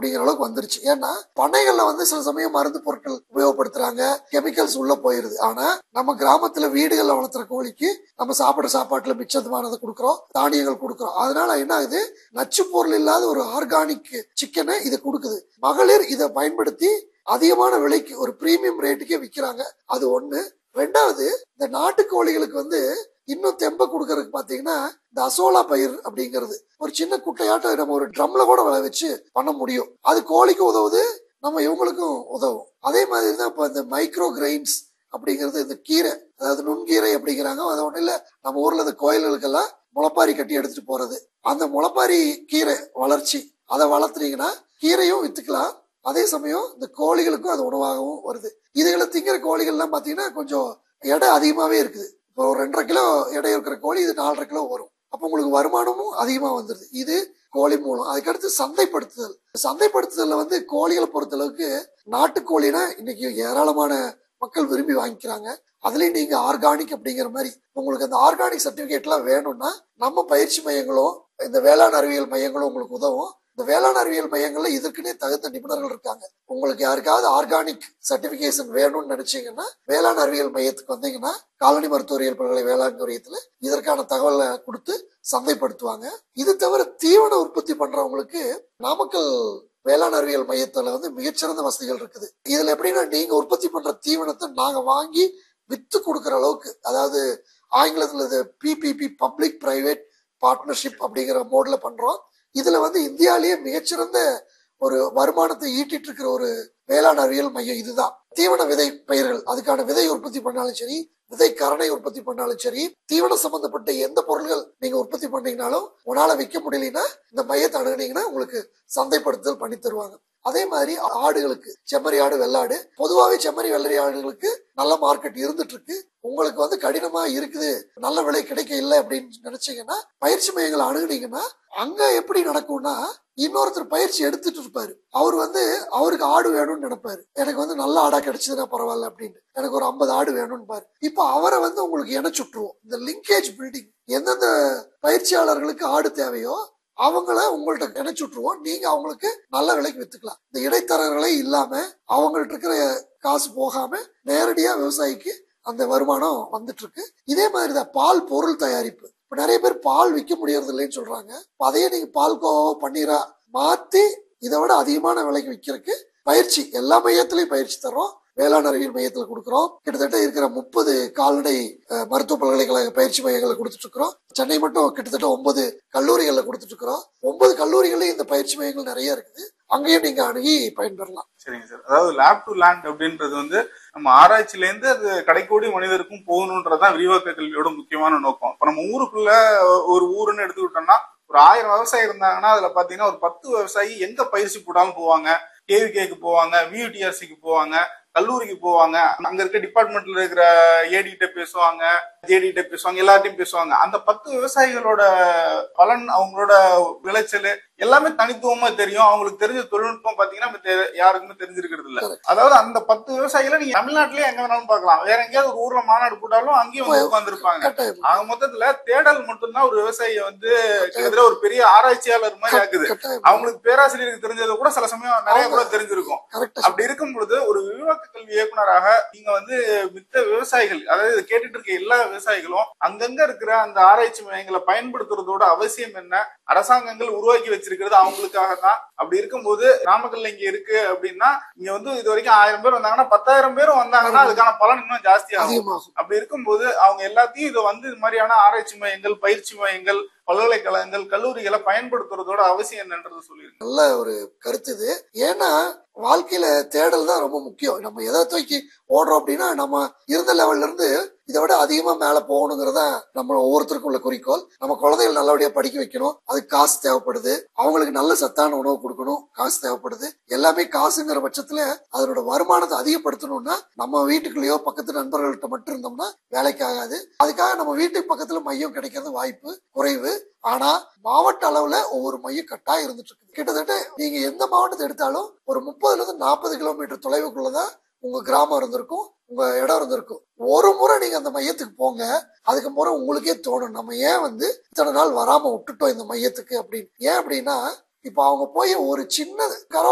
அப்படிங்கிற அளவுக்கு வந்துருச்சு ஏன்னா பண்ணைகள்ல வந்து சில சமயம் மருந்து பொருட்கள் உபயோகப்படுத்துறாங்க கெமிக்கல்ஸ் உள்ள போயிருது ஆனா நம்ம கிராமத்துல வீடுகள்ல வளர்த்துற கோழிக்கு நம்ம சாப்பிடுற சாப்பாட்டுல மிச்சமானதை கொடுக்குறோம் தானியங்கள் கொடுக்குறோம் அதனால என்ன ஆகுது நச்சு பொருள் இல்லாத ஒரு ஆர்கானிக் சிக்கனை இது கொடுக்குது மகளிர் இதை பயன்படுத்தி அதிகமான விலைக்கு ஒரு பிரீமியம் ரேட்டுக்கே விக்கிறாங்க அது ஒண்ணு ரெண்டாவது இந்த நாட்டுக்கோழிகளுக்கு வந்து இன்னும் தெம்ப கொடுக்கறதுக்கு பாத்தீங்கன்னா இந்த அசோலா பயிர் அப்படிங்கிறது ஒரு சின்ன குட்டையாட்டம் நம்ம ஒரு ட்ரம்ல கூட விளை வச்சு பண்ண முடியும் அது கோழிக்கு உதவுது நம்ம இவங்களுக்கும் உதவும் அதே மாதிரி தான் இப்போ இந்த மைக்ரோ கிரெயின்ஸ் அப்படிங்கிறது இந்த கீரை அதாவது நுண்கீரை அப்படிங்கிறாங்க அது ஒன்றும் இல்லை நம்ம ஊர்ல இந்த கோயில்களுக்கெல்லாம் முளைப்பாரி கட்டி எடுத்துட்டு போறது அந்த முளைப்பாரி கீரை வளர்ச்சி அதை வளர்த்துனீங்கன்னா கீரையும் வித்துக்கலாம் அதே சமயம் இந்த கோழிகளுக்கும் அது உணவாகவும் வருது இதுகளை திங்கிற கோழிகள்லாம் பார்த்தீங்கன்னா கொஞ்சம் எடை அதிகமாகவே இருக்குது இப்போ ஒரு ரெண்டரை கிலோ எடை இருக்கிற கோழி இது நாலரை கிலோ வரும் அப்போ உங்களுக்கு வருமானமும் அதிகமாக வந்துடுது இது கோழி மூலம் அதுக்கடுத்து சந்தைப்படுத்துதல் சந்தைப்படுத்துதல்ல வந்து கோழிகளை பொறுத்தளவுக்கு நாட்டுக்கோழினா இன்னைக்கு ஏராளமான மக்கள் விரும்பி வாங்கிக்கிறாங்க அதுலயும் நீங்க ஆர்கானிக் அப்படிங்கிற மாதிரி உங்களுக்கு அந்த ஆர்கானிக் சர்டிபிகேட்லாம் வேணும்னா நம்ம பயிற்சி மையங்களும் இந்த வேளாண் அறிவியல் மையங்களும் உங்களுக்கு உதவும் இந்த வேளாண் அறிவியல் மையங்கள்ல இதற்குனே தகுந்த நிபுணர்கள் இருக்காங்க உங்களுக்கு யாருக்காவது ஆர்கானிக் சர்டிபிகேஷன் வேணும்னு நினைச்சீங்கன்னா வேளாண் அறிவியல் மையத்துக்கு வந்தீங்கன்னா காலனி மருத்துவரியல் பல்கலை வேளாண் துறையத்துல இதற்கான தகவலை கொடுத்து சந்தைப்படுத்துவாங்க இது தவிர தீவன உற்பத்தி பண்றவங்களுக்கு நாமக்கல் வேளாண் அறிவியல் மையத்துல வந்து மிகச்சிறந்த வசதிகள் இருக்குது இதுல எப்படின்னா நீங்க உற்பத்தி பண்ற தீவனத்தை நாங்க வாங்கி வித்து கொடுக்குற அளவுக்கு அதாவது ஆங்கிலத்துல இது பிபிபி பப்ளிக் பிரைவேட் பார்ட்னர்ஷிப் அப்படிங்கிற மோட்ல பண்றோம் இதுல வந்து இந்தியாலேயே மிகச்சிறந்த ஒரு வருமானத்தை ஈட்டிட்டு இருக்கிற ஒரு வேளாண் அறிவியல் மையம் இதுதான் தீவன விதை பயிர்கள் அதுக்கான விதை உற்பத்தி பண்ணாலும் சரி விதை கரணை உற்பத்தி பண்ணாலும் சரி தீவன சம்பந்தப்பட்ட எந்த பொருள்கள் நீங்க உற்பத்தி பண்ணீங்கனாலும் உங்களால விற்க முடியலன்னா இந்த மையத்தை அணுகுனீங்கன்னா உங்களுக்கு சந்தைப்படுத்துதல் பண்ணி தருவாங்க அதே மாதிரி ஆடுகளுக்கு செம்மறி ஆடு வெள்ளாடு பொதுவாகவே செம்மறி வெள்ளரி ஆடுகளுக்கு நல்ல மார்க்கெட் இருந்துட்டு இருக்கு உங்களுக்கு வந்து கடினமா இருக்குது நல்ல விலை கிடைக்க இல்லை அப்படின்னு நினைச்சீங்கன்னா பயிற்சி மையங்களை அணுகுனீங்கன்னா அங்க எப்படி நடக்கும்னா இன்னொருத்தர் பயிற்சி எடுத்துட்டு இருப்பாரு அவர் வந்து அவருக்கு ஆடு வேணும்னு நினைப்பாரு எனக்கு வந்து நல்ல ஆடா கிடைச்சதுன்னா பரவாயில்ல அப்படின்னு எனக்கு ஒரு ஐம்பது ஆடு வேணும்னு பாரு இப்போ அவரை வந்து உங்களுக்கு இணைச்சுட்டுருவோம் இந்த லிங்கேஜ் பில்டிங் எந்தெந்த பயிற்சியாளர்களுக்கு ஆடு தேவையோ அவங்கள உங்கள்ட்ட இணைச்சு விட்டுருவோம் நீங்க அவங்களுக்கு நல்ல விலைக்கு வித்துக்கலாம் இந்த இடைத்தரகர்களே இல்லாம அவங்கள்ட்ட இருக்கிற காசு போகாம நேரடியா விவசாயிக்கு அந்த வருமானம் வந்துட்டு இருக்கு இதே மாதிரிதான் பால் பொருள் தயாரிப்பு இப்ப நிறைய பேர் பால் விற்க முடியறது இல்லைன்னு சொல்றாங்க இப்ப அதையே நீங்க பால் கோவா பன்னீரா மாத்தி இதை விட அதிகமான விலைக்கு விற்கிறதுக்கு பயிற்சி எல்லா மையத்திலையும் பயிற்சி தர்றோம் வேளாண் அறிவியல் மையத்தில் கொடுக்குறோம் கிட்டத்தட்ட இருக்கிற முப்பது கால்நடை அஹ், மருத்துவ பல்கலைக்கழக பயிற்சி மையங்களை கொடுத்துட்டு இருக்கிறோம் சென்னை மட்டும் கிட்டத்தட்ட ஒன்பது கல்லூரிகளில் கொடுத்துட்டு இருக்கிறோம் ஒன்பது கல்லூரிகள்லயும் இந்த பயிற்சி மையங்கள் நிறைய இருக்குது அங்கேயும் நீங்க அணுகி பயன்பெறலாம் சரிங்க சார் அதாவது லேப் டு லேண்ட் அப்படின்றது வந்து நம்ம ஆராய்ச்சியில இருந்து அது கடைக்கோடி மனிதருக்கும் போகணுன்றதுதான் விரிவாக்க கல்வியோட முக்கியமான நோக்கம் இப்ப நம்ம ஊருக்குள்ள ஒரு ஊருன்னு எடுத்துக்கிட்டோம்னா ஒரு ஆயிரம் விவசாயி இருந்தாங்கன்னா அதுல பாத்தீங்கன்னா ஒரு பத்து விவசாயி எங்க பயிற்சி போட்டாலும் போவாங்க கேவிகேக்கு போவாங்க வியூடிஆர்சிக்கு போவாங்க கல்லூரிக்கு போவாங்க அங்க இருக்க டிபார்ட்மெண்ட்ல இருக்கிற ஏடி கிட்ட பேசுவாங்க ஜேடி கிட்ட பேசுவாங்க எல்லார்ட்டையும் பேசுவாங்க அந்த பத்து விவசாயிகளோட பலன் அவங்களோட விளைச்சல் எல்லாமே தனித்துவமா தெரியும் அவங்களுக்கு தெரிஞ்ச தொழில்நுட்பம் பாத்தீங்கன்னா இப்ப தெ- யாருக்குமே தெரிஞ்சிருக்கிறது இல்ல அதாவது அந்த பத்து விவசாயிகளை நீங்க தமிழ்நாட்டிலேயே எங்க வேணாலும் பார்க்கலாம் வேற எங்கேயாவது ஒரு ஊர்ல மாநாடு போட்டாலும் அங்கேயும் வந்து உட்கார்ந்துருப்பாங்க கட்டாயம் ஆக மொத்தத்துல தேடல் மட்டும்தான் ஒரு விவசாயியை வந்து கிட்டத்தட்ட ஒரு பெரிய ஆராய்ச்சியாளர் மாதிரி ஆக்குது கட்டாயம் அவங்களுக்கு பேராசிரியருக்கு தெரிஞ்சது கூட சில சமயம் நிறைய கூட தெரிஞ்சிருக்கும் கரெக்டா அப்படி இருக்கும் பொழுது ஒரு விரிவாக்க கல்வி இயக்குனராக நீங்க வந்து மித்த விவசாயிகள் அதாவது இதை கேட்டுட்டு இருக்க எல்லா விவசாயிகளும் அங்கங்க இருக்கிற அந்த ஆராய்ச்சி மையங்களை பயன்படுத்துறதோட அவசியம் என்ன அரசாங்கங்கள் உருவாக்கி வச்சிருக்கிறது அவங்களுக்காக தான் அப்படி இருக்கும்போது நாமக்கல்ல இங்க இருக்கு அப்படின்னா இங்க வந்து இது வரைக்கும் ஆயிரம் பேர் வந்தாங்கன்னா பத்தாயிரம் பேரும் வந்தாங்கன்னா அதுக்கான பலன் இன்னும் ஜாஸ்தி ஆகும் அதிகமாகும் அப்படி இருக்கும்போது அவங்க எல்லாத்தையும் இதை வந்து இது மாதிரியான ஆராய்ச்சி மையங்கள் பயிற்சி மையங்கள் பல்கலைக்கழகங்கள் கல்லூரிகளை பயன்படுத்துறதோட அவசியம் என்னன்றது சொல்லிருங்க நல்ல ஒரு கருத்து இது ஏன்னா வாழ்க்கையில தேடல் தான் ரொம்ப முக்கியம் நம்ம எதை தூக்கி ஓடுறோம் அப்படின்னா நம்ம இருந்த லெவல்ல இருந்து இதை விட அதிகமா மேல போகணுங்கிறதா நம்ம ஒவ்வொருத்தருக்கும் உள்ள குறிக்கோள் நம்ம குழந்தைகள் நல்லபடியா படிக்க வைக்கணும் அதுக்கு காசு தேவைப்படுது அவங்களுக்கு நல்ல சத்தான உணவு கொடுக்கணும் காசு தேவைப்படுது எல்லாமே காசுங்கிற பட்சத்துல அதனோட வருமானத்தை அதிகப்படுத்தணும்னா நம்ம வீட்டுக்குள்ளேயோ பக்கத்து நண்பர்கள்ட்ட மட்டும் இருந்தோம்னா வேலைக்கு ஆகாது அதுக்காக நம்ம வீட்டுக்கு பக்கத்துல மையம் கிடைக்கிறது வாய்ப்பு குறைவு ஆனா மாவட்ட அளவுல ஒவ்வொரு மையம் கட்டாயம் இருந்துட்டு இருக்கு கிட்டத்தட்ட நீங்க எந்த மாவட்டத்தை எடுத்தாலும் ஒரு முப்பதுல இருந்து நாற்பது கிலோமீட்டர் தொலைவுக்குள்ளதான் உங்க கிராமம் இருந்திருக்கும் உங்க இடம் இருந்திருக்கும் ஒரு முறை நீங்க அந்த மையத்துக்கு போங்க அதுக்கு முறை உங்களுக்கே தோணும் நம்ம ஏன் வந்து இத்தனை நாள் வராம விட்டுட்டோம் இந்த மையத்துக்கு அப்படின்னு ஏன் அப்படின்னா இப்ப அவங்க போய் ஒரு சின்ன கரை